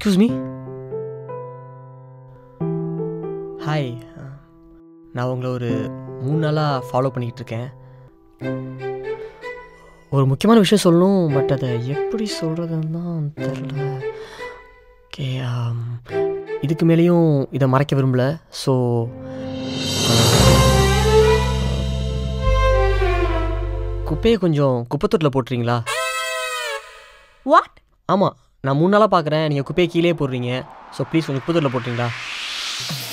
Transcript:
excuse me hi நான் உங்களை ஒரு மூணு நாளாக ஃபாலோ பண்ணிக்கிட்டு இருக்கேன் ஒரு முக்கியமான விஷயம் சொல்லணும் பட் அதை எப்படி சொல்கிறதுன்னு தான் தெரில ஓகே இதுக்கு மேலேயும் இதை மறைக்க விரும்பல ஸோ குப்பையை கொஞ்சம் குப்பைத்தொட்டில் போட்டுறீங்களா வாட் ஆமாம் நான் மூணு நாளாக பார்க்குறேன் நீங்கள் குப்பையை கீழே போடுறீங்க ஸோ ப்ளீஸ் கொஞ்சம் குப்பைத்தொட்டில் போட்டுறீங்களா